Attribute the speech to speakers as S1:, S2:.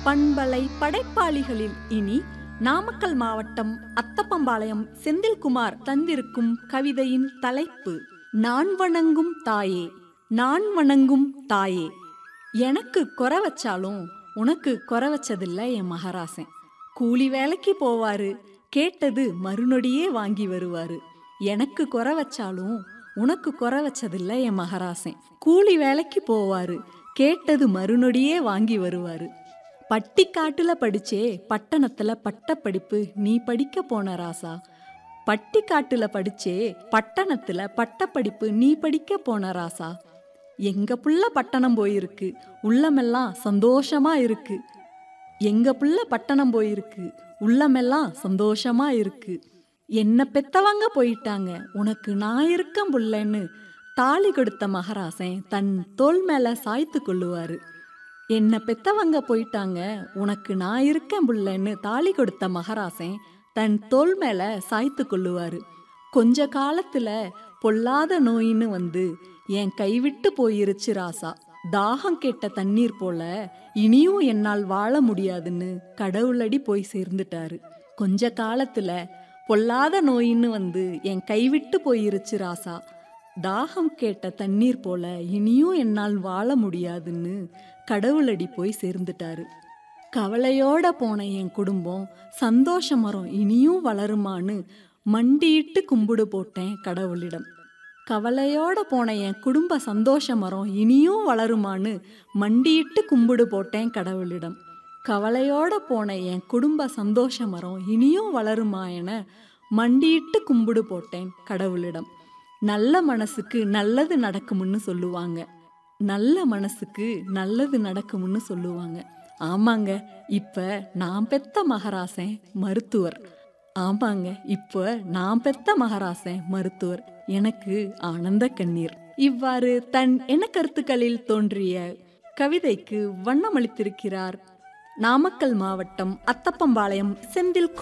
S1: பண்பலை படைப்பாளிகளில் இனி நாமக்கல் மாவட்டம் அத்தப்பம்பாளையம் செந்தில்குமார் தந்திருக்கும் கவிதையின் தலைப்பு நான் வணங்கும் தாயே நான் வணங்கும் தாயே எனக்கு குறை வச்சாலும் உனக்கு குறை வச்சதில்ல என் மகராசன் கூலி வேலைக்கு போவாரு கேட்டது மறுநொடியே வாங்கி வருவாரு எனக்கு குறை வச்சாலும் உனக்கு குறை வச்சதில்ல என் மகராசன் கூலி வேலைக்கு போவாரு கேட்டது மறுநொடியே வாங்கி வருவாரு பட்டிக்காட்டுல படிச்சே பட்டணத்துல பட்ட படிப்பு நீ படிக்க போன ராசா பட்டிக்காட்டுல படிச்சே பட்டணத்துல பட்ட படிப்பு நீ படிக்க போன ராசா எங்க புள்ள பட்டணம் போயிருக்கு உள்ளமெல்லாம் சந்தோஷமா இருக்கு எங்க புள்ள பட்டணம் போயிருக்கு உள்ளமெல்லாம் சந்தோஷமா இருக்கு என்ன பெத்தவங்க போயிட்டாங்க உனக்கு நான் இருக்கேன் புள்ளன்னு தாலி கொடுத்த மகராசன் தன் தோல் மேல சாய்த்து கொள்ளுவாரு என்ன பெத்தவங்க போயிட்டாங்க உனக்கு நான் இருக்கேன் புள்ளன்னு தாலி கொடுத்த மகராசன் தன் தோல் மேல சாய்த்து கொள்ளுவாரு கொஞ்ச காலத்துல பொல்லாத நோயின்னு வந்து என் கைவிட்டு போயிருச்சு ராசா தாகம் கேட்ட தண்ணீர் போல இனியும் என்னால் வாழ முடியாதுன்னு கடவுளடி போய் சேர்ந்துட்டாரு கொஞ்ச காலத்துல பொல்லாத நோயின்னு வந்து என் கைவிட்டு போயிருச்சு ராசா தாகம் கேட்ட தண்ணீர் போல இனியும் என்னால் வாழ முடியாதுன்னு கடவுளடி போய் சேர்ந்துட்டாரு கவலையோட போன என் குடும்பம் சந்தோஷ மரம் இனியும் வளருமான்னு மண்டியிட்டு கும்பிடு போட்டேன் கடவுளிடம் கவலையோட போன என் குடும்ப சந்தோஷ மரம் இனியும் வளருமான்னு மண்டியிட்டு கும்பிடு போட்டேன் கடவுளிடம் கவலையோட போன என் குடும்ப சந்தோஷ மரம் இனியும் வளருமா என மண்டியிட்டு கும்பிடு போட்டேன் கடவுளிடம் நல்ல மனசுக்கு நல்லது நடக்கும்னு சொல்லுவாங்க நல்ல மனசுக்கு நல்லது நடக்கும்னு சொல்லுவாங்க ஆமாங்க இப்ப நான் பெத்த மகராசன் மருத்துவர் ஆமாங்க இப்ப நான் பெத்த மகராசன் மருத்துவர் எனக்கு ஆனந்த கண்ணீர் இவ்வாறு தன் எண்ணக்கருத்துக்களில் தோன்றிய கவிதைக்கு வண்ணமளித்திருக்கிறார் நாமக்கல் மாவட்டம் அத்தப்பம்பாளையம் செந்தில்